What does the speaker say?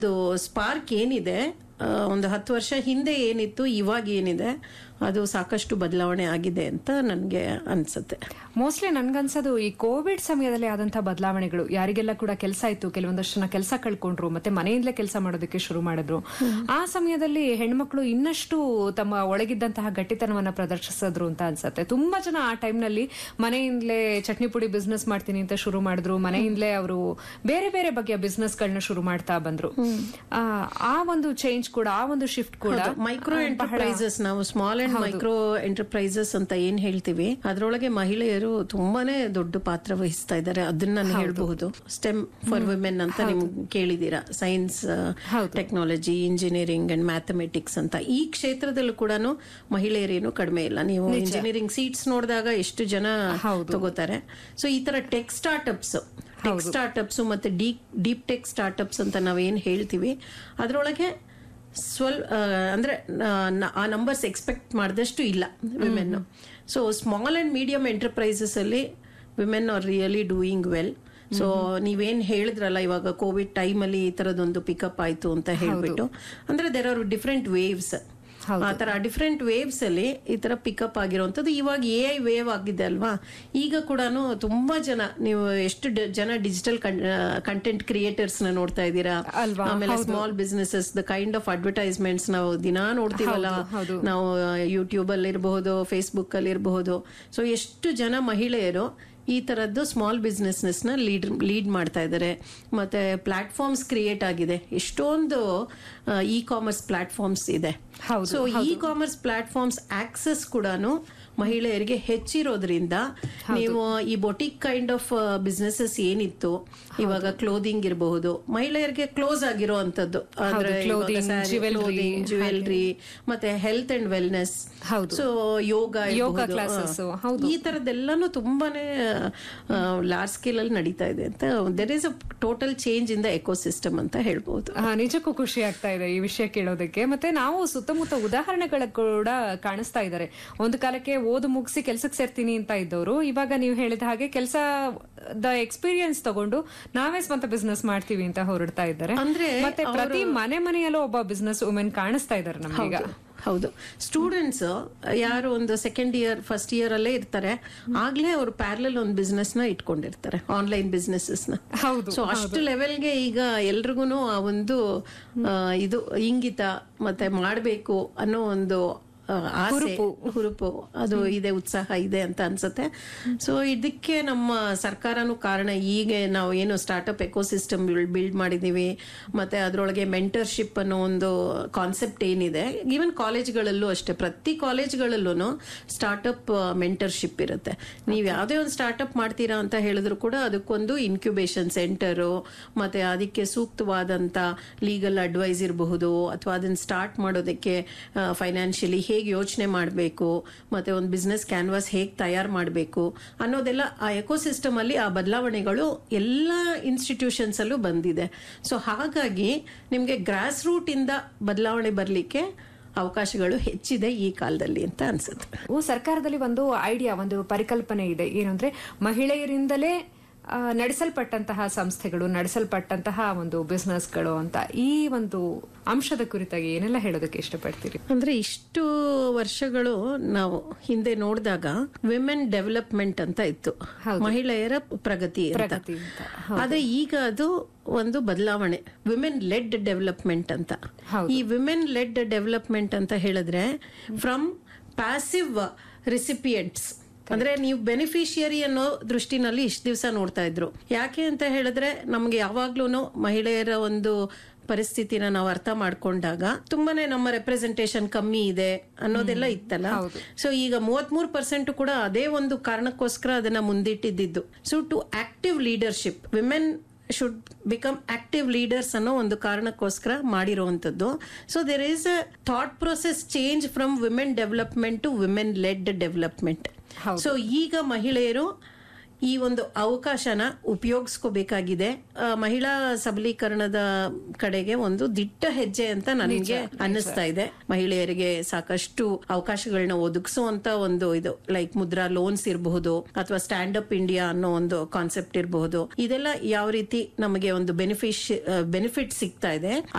ಅದು ಸ್ಪಾರ್ಕ್ ಏನಿದೆ ಆ, ಒಂದು ಹತ್ತು ವರ್ಷ ಹಿಂದೆ ಏನಿತ್ತು ಇವಾಗ ಏನಿದೆ ಅದು ಸಾಕಷ್ಟು ಬದಲಾವಣೆ ಆಗಿದೆ ಅಂತ ನನಗೆ ಅನ್ಸುತ್ತೆ ಮೋಸ್ಟ್ಲಿ ನನ್ಗನ್ಸೋದು ಈ ಕೋವಿಡ್ ಸಮಯದಲ್ಲಿ ಆದಂತಹ ಬದಲಾವಣೆಗಳು ಯಾರಿಗೆಲ್ಲ ಕೂಡ ಕೆಲಸ ಇತ್ತು ಕೆಲವೊಂದಷ್ಟು ಜನ ಕೆಲಸ ಕಳ್ಕೊಂಡ್ರು ಮತ್ತೆ ಮನೆಯಿಂದಲೇ ಕೆಲಸ ಮಾಡೋದಕ್ಕೆ ಶುರು ಮಾಡಿದ್ರು ಆ ಸಮಯದಲ್ಲಿ ಹೆಣ್ಮಕ್ಳು ಇನ್ನಷ್ಟು ತಮ್ಮ ಒಳಗಿದ್ದಂತಹ ಗಟ್ಟಿತನವನ್ನ ಪ್ರದರ್ಶಿಸಿದ್ರು ಅಂತ ಅನ್ಸತ್ತೆ ತುಂಬಾ ಜನ ಆ ಟೈಮ್ನಲ್ಲಿ ಮನೆಯಿಂದಲೇ ಚಟ್ನಿ ಪುಡಿ ಬಿಸ್ನೆಸ್ ಮಾಡ್ತೀನಿ ಅಂತ ಶುರು ಮಾಡಿದ್ರು ಮನೆಯಿಂದಲೇ ಅವರು ಬೇರೆ ಬೇರೆ ಬಗೆಯ ಬಿಸ್ನೆಸ್ ಗಳನ್ನ ಶುರು ಮಾಡ್ತಾ ಬಂದ್ರು ಆ, ಆ ಒಂದು ಚೇಂಜ್ ಕೂಡ ಆ ಒಂದು ಶಿಫ್ಟ್ ಕೂಡ ಮೈಕ್ರೋ ಎಂಟರ್ಪ್ರೈಸಸ್ ನಾವು ಸ್ಮಾಲ್ ಅಂಡ್ ಮೈಕ್ರೋ ಎಂಟರ್ಪ್ರೈಸಸ್ ಅಂತ ಏನ್ ಹೇಳ್ತೀವಿ ಅದರೊಳಗೆ ಮಹಿಳೆಯರು ತುಂಬಾನೇ ದೊಡ್ಡ ಪಾತ್ರ ವಹಿಸ್ತಾ ಇದ್ದಾರೆ ಅದನ್ನ ನಾನು ಹೇಳ್ಬಹುದು ಸ್ಟೆಮ್ ಫಾರ್ ವಿಮೆನ್ ಅಂತ ನಿಮ್ಗೆ ಕೇಳಿದೀರಾ science technology engineering and mathematics ಅಂತ ಈ ಕ್ಷೇತ್ರದಲ್ಲೂ ಕೂಡ ಮಹಿಳೆಯರೇನು ಕಡಿಮೆ ಇಲ್ಲ ನೀವು ಇಂಜಿನಿಯರಿಂಗ್ ಸೀಟ್ಸ್ ನೋಡಿದಾಗ ಎಷ್ಟು ಜನ ತಗೋತಾರೆ ಸೊ ಈ ತರ ಟೆಕ್ ಸ್ಟಾರ್ಟ್ಅಪ್ಸ್ ಟೆಕ್ ಸ್ಟಾರ್ಟ್ಅಪ್ಸ್ ಮತ್ತೆ ಡೀಪ್ ಡೀಪ್ ಟೆಕ್ ಸ್ಟಾರ್ಟ್ಅಪ್ಸ್ ಅಂತ ನಾವೇನ್ ಹೇಳ್ತೀವಿ ಅದರೊಳಗೆ ಸ್ವಲ್ ಆ, ಅಂದ್ರೆ ಆ, ನ- ಆ ನಂಬರ್ಸ್ ಎಕ್ಸ್ಪೆಕ್ಟ್ ಮಾಡಿದಷ್ಟು ಇಲ್ಲ women so small and medium enterprises ಅಲ್ಲಿ women are really doing well so ನೀವೇನ್ ಹೇಳಿದ್ರಲ್ಲ ಇವಾಗ ಕೋವಿಡ್ ಟೈಮಲ್ಲಿ ಈ ತರದೊಂದು ಪಿಕಪ್ ಆಯ್ತು ಅಂತ ಹೇಳ್ಬಿಟ್ಟು ಅಂದ್ರೆ ದೇರ್ ಆರ್ ಡಿಫ್ರೆಂಟ್ ವೇವ್ಸ್ ಆ ತರ ಡಿಫ್ರೆಂಟ್ ವೇವ್ಸ್ ಅಲ್ಲಿ ಈ ತರ ಪಿಕಪ್ ಆಗಿರುವಂತದ್ದು ಇವಾಗ ಎ ಐ ವೇವ್ ಆಗಿದೆ ಅಲ್ವಾ ಈಗ ಕೂಡ ತುಂಬಾ ಜನ ನೀವು ಎಷ್ಟು ಡ- ಜನ ಡಿಜಿಟಲ್ ಕಂಟೆಂಟ್ ಕ್ರಿಯೇಟರ್ಸ್ ನ ನೋಡ್ತಾ ಇದ್ದೀರಾ ಅಲ್ವಾ? ಆಮೇಲೆ small businesses the kind of advertisements ನಾವು ದಿನಾ ನೋಡ್ತೀವಲ್ಲ ನಾವು ಯೂಟ್ಯೂಬ್ ಅಲ್ಲಿ ಇರಬಹುದು ಫೇಸ್ಬುಕ್ ಅಲ್ಲಿ ಇರಬಹುದು ಸೊ ಎಷ್ಟು ಜನ ಮಹಿಳೆಯರು ಈ ತರದ್ದು ಸ್ಮಾಲ್ ಬಿಸ್ನೆಸ್ನೆಸ್ ನ ಲೀಡ್ ಲೀಡ್ ಮಾಡ್ತಾ ಇದ್ದಾರೆ ಮತ್ತೆ ಪ್ಲಾಟ್ಫಾರ್ಮ್ಸ್ ಕ್ರಿಯೇಟ್ ಆಗಿದೆ ಎಷ್ಟೊಂದು ಇ ಕಾಮರ್ಸ್ ಪ್ಲಾಟ್ಫಾರ್ಮ್ಸ್ ಇದೆ ಹೌದು, so e commerce platforms access ಕೂಡ ಮಹಿಳೆಯರಿಗೆ ಹೆಚ್ಚಿರೋದ್ರಿಂದ ನೀವು ಈ ಬೊಟಿಕ್ ಕೈಂಡ್ ಆಫ್ ಬಿಸ್ನೆಸಸ್ ಏನಿತ್ತು ಇವಾಗ ಕ್ಲೋದಿಂಗ್ ಇರಬಹುದು ಮಹಿಳೆಯರಿಗೆ ಕ್ಲೋಸ್ ಆಗಿರೋ ಅಂತದ್ದು ಅಂದ್ರೆ clothing, jewelry, ಜ್ಯುವೆಲ್ರಿ ಮತ್ತೆ ಹೆಲ್ತ್ ಅಂಡ್ ವೆಲ್ನೆಸ್ ಹೌದು. ಸೊ ಯೋಗ ಯೋಗ ಇರ್ಬಹುದು. classes, ಆ, ಹೌದು. ಈ ತರದೆಲ್ಲಾನು ತುಂಬಾನೇ ಲಾರ್ಜ್ ಸ್ಕೇಲ್ ಅಲ್ಲಿ ನಡೀತಾ ಇದೆ ಅಂತ there is a total change in the ecosystem ಅಂತ ಹೇಳ್ಬಹುದು ಆ, ನಿಜಕ್ಕೂ ಖುಷಿ ಆಗ್ತಾ ಇದೆ ಈ ವಿಷಯ ಕೇಳೋದಕ್ಕೆ ಮತ್ತೆ ನಾವು ಸುತ್ತಮುತ್ತ ಉದಾಹರಣೆಗಳ ಕೂಡ ಕಾಣಿಸ್ತಾ ಇದ್ದಾರೆ ಒಂದು ಕಾಲಕ್ಕೆ ಓದು ಮುಗಿಸಿ ಕೆಲ್ಸಕ್ಕೆ ಸೇರ್ತೀನಿ ಅಂತ ಇದ್ದವರು ಇವಾಗ ನೀವು ಹೇಳಿದ ಹಾಗೆ ಕೆಲಸದ ಎಕ್ಸ್ಪೀರಿಯನ್ಸ್ ತಗೊಂಡು ನಾವೇ ಸ್ವಂತ ಬಿಸ್ನೆಸ್ ಮಾಡ್ತೀವಿ ಅಂತ ಹೊರಡ್ತಾ ಇದ್ದಾರೆ ಅಂದ್ರೆ ಮತ್ತೆ ಪ್ರತಿ ಮನೆ ಮನೆಯಲ್ಲೂ ಒಬ್ಬ ಬಿಸ್ನೆಸ್ ವುಮೆನ್ ಕಾಣಿಸ್ತಾ ಇದ್ದಾರೆ ನಮ್ಗೀಗ ಹೌದು ಸ್ಟೂಡೆಂಟ್ಸ್ ಯಾರು ಒಂದು ಸೆಕೆಂಡ್ ಇಯರ್ ಫಸ್ಟ್ ಇಯರ್ ಅಲ್ಲೇ ಇರ್ತಾರೆ ಆಗ್ಲೇ ಅವರು ಪ್ಯಾರಲಲ್ ಒಂದು ಬಿಸ್ನೆಸ್ ನ ಇಟ್ಕೊಂಡಿರ್ತಾರೆ ಆನ್ಲೈನ್ ಬಿಸ್ನೆಸಸ್ ನ ಹೌದು ಸೊ ಅಷ್ಟು ಲೆವೆಲ್ಗೆ ಈಗ ಎಲ್ರಿಗೂ ಆ ಒಂದು ಆ, ಇದು ಇಂಗಿತ ಮತ್ತೆ ಮಾಡಬೇಕು ಅನ್ನೋ ಒಂದು ಆ, ಆಸೆ ಹುರುಪು ಅದು ಇದೆ ಉತ್ಸಾಹ ಇದೆ ಅಂತ ಅನ್ಸುತ್ತೆ ಸೊ ಇದಕ್ಕೆ ನಮ್ಮ ಸರ್ಕಾರನೂ ಕಾರಣ ಈಗ ನಾವು ಏನು ಸ್ಟಾರ್ಟ್ಅಪ್ ಎಕೋಸಿಸ್ಟಮ್ ಬಿಲ್ಡ್ ಮಾಡಿದೀವಿ ಮತ್ತೆ ಅದರೊಳಗೆ ಮೆಂಟರ್ಶಿಪ್ ಅನ್ನೋ ಒಂದು ಕಾನ್ಸೆಪ್ಟ್ ಏನಿದೆ ಈವನ್ ಕಾಲೇಜ್ಗಳಲ್ಲೂ ಅಷ್ಟೇ ಪ್ರತಿ ಕಾಲೇಜ್ಗಳಲ್ಲೂ ಸ್ಟಾರ್ಟ್ಅಪ್ ಮೆಂಟರ್ಶಿಪ್ ಇರುತ್ತೆ ನೀವು ಯಾವುದೇ ಒಂದು ಸ್ಟಾರ್ಟ್ಅಪ್ ಮಾಡ್ತೀರಾ ಅಂತ ಹೇಳಿದ್ರು ಕೂಡ ಅದಕ್ಕೊಂದು ಇನ್ಕ್ಯುಬೇಷನ್ ಸೆಂಟರು ಮತ್ತೆ ಅದಕ್ಕೆ ಸೂಕ್ತವಾದಂತ ಲೀಗಲ್ ಅಡ್ವೈಸ್ ಇರಬಹುದು ಅಥವಾ ಅದನ್ನ ಸ್ಟಾರ್ಟ್ ಮಾಡೋದಕ್ಕೆ ಫೈನಾನ್ಷಿಯಲಿ ಹೇಗೆ ಯೋಚನೆ ಮಾಡಬೇಕು ಮತ್ತೆ ಒಂದು ಬಿಸ್ನೆಸ್ ಕ್ಯಾನ್ವಾಸ್ ಹೇಗೆ ತಯಾರು ಮಾಡಬೇಕು ಅನ್ನೋದೆಲ್ಲ ಆ ಎಕೋಸಿಸ್ಟಮ್ ಅಲ್ಲಿ ಆ ಬದಲಾವಣೆಗಳು ಎಲ್ಲ ಇನ್ಸ್ಟಿಟ್ಯೂಷನ್ಸ್ ಅಲ್ಲೂ ಬಂದಿದೆ ಸೊ ಹಾಗಾಗಿ ನಿಮಗೆ ಗ್ರಾಸ್ ರೂಟ್ ಇಂದ ಬದಲಾವಣೆ ಬರಲಿಕ್ಕೆ ಅವಕಾಶಗಳು ಹೆಚ್ಚಿದೆ ಈ ಕಾಲದಲ್ಲಿ ಅಂತ ಅನ್ಸುತ್ತೆ ಓ, ಸರ್ಕಾರದಲ್ಲಿ ಒಂದು ಐಡಿಯಾ ಒಂದು ಪರಿಕಲ್ಪನೆ ಇದೆ ಏನಂದ್ರೆ ಮಹಿಳೆಯರಿಂದಲೇ ಆ, ನಡೆಸಲ್ಪಟ್ಟಂತಹ ಸಂಸ್ಥೆಗಳು ನಡೆಸಲ್ಪಟ್ಟಂತಹ ಒಂದು ಬಿಸ್ನೆಸ್ಗಳು ಅಂತ ಈ ಒಂದು ಅಂಶದ ಕುರಿತಾಗಿ ಏನೆಲ್ಲ ಹೇಳೋದಕ್ಕೆ ಇಷ್ಟಪಡ್ತೀರಿ ಅಂದ್ರೆ ಇಷ್ಟು ವರ್ಷಗಳು ನಾವು ಹಿಂದೆ ನೋಡಿದಾಗ ವಿಮೆನ್ ಡೆವಲಪ್ಮೆಂಟ್ ಅಂತ ಇತ್ತು ಮಹಿಳೆಯರ ಪ್ರಗತಿ ಅಂತ. ಪ್ರಗತಿ ಅಂತ. ಆದ್ರೆ ಈಗ ಅದು ಒಂದು ಬದಲಾವಣೆ ವಿಮೆನ್ ಲೆಡ್ ಡೆವಲಪ್ಮೆಂಟ್ ಅಂತ ಈ ವಿಮೆನ್ ಲೆಡ್ ಡೆವಲಪ್ಮೆಂಟ್ ಅಂತ ಹೇಳಿದ್ರೆ ಫ್ರಮ್ ಪ್ಯಾಸಿವ್ ರಿಸಿಪಿಯೆಂಟ್ಸ್ ಅಂದ್ರೆ ನೀವು ಬೆನಿಫಿಷಿಯರಿ ಅನ್ನೋ ದೃಷ್ಟಿನಲ್ಲಿ ಇಷ್ಟು ದಿವಸ ನೋಡ್ತಾ ಇದ್ರು ಯಾಕೆ ಅಂತ ಹೇಳಿದ್ರೆ ನಮ್ಗೆ ಯಾವಾಗ್ಲೂ ಮಹಿಳೆಯರ ಒಂದು ಪರಿಸ್ಥಿತಿನ ನಾವು ಅರ್ಥ ಮಾಡ್ಕೊಂಡಾಗ ತುಂಬಾನೇ ನಮ್ಮ ರೆಪ್ರೆಸೆಂಟೇಶನ್ ಕಮ್ಮಿ ಇದೆ ಅನ್ನೋದೆಲ್ಲ ಇತ್ತಲ್ಲ ಸೊ ಈಗ ಮೂವತ್ಮೂರು ಪರ್ಸೆಂಟ್ ಕೂಡ ಅದೇ ಒಂದು ಕಾರಣಕ್ಕೋಸ್ಕರ ಅದನ್ನ ಮುಂದಿಟ್ಟಿದ್ದು so to active leadership women should become active leaders ಅನ್ನೋ ಒಂದು ಕಾರಣಕ್ಕೋಸ್ಕರ ಮಾಡಿರುವಂತದ್ದು so there is a thought process change from women development to women led development so ಈಗ ಮಹಿಳೆಯರು ಈ ಒಂದು ಅವಕಾಶನ ಉಪಯೋಗಿಸ್ಕೋಬೇಕಾಗಿದೆ ಆ, ಮಹಿಳಾ ಸಬಲೀಕರಣದ ಕಡೆಗೆ ಒಂದು ದಿಟ್ಟ ಹೆಜ್ಜೆ ಅಂತ ನನಗೆ ಅನ್ನಿಸ್ತಾ ಇದೆ ಮಹಿಳೆಯರಿಗೆ ಸಾಕಷ್ಟು ಅವಕಾಶಗಳನ್ನ ಒದಗಿಸುವಂತ ಒಂದು ಇದು ಲೈಕ್ ಮುದ್ರಾ ಲೋನ್ಸ್ ಇರಬಹುದು ಅಥವಾ ಸ್ಟ್ಯಾಂಡ್ ಅಪ್ ಇಂಡಿಯಾ ಅನ್ನೋ ಒಂದು ಕಾನ್ಸೆಪ್ಟ್ ಇರಬಹುದು ಇದೆಲ್ಲ ಯಾವ ರೀತಿ ನಮಗೆ ಒಂದು ಬೆನಿಫಿಶ್ ಬೆನಿಫಿಟ್ ಸಿಗ್ತಾ ಇದೆ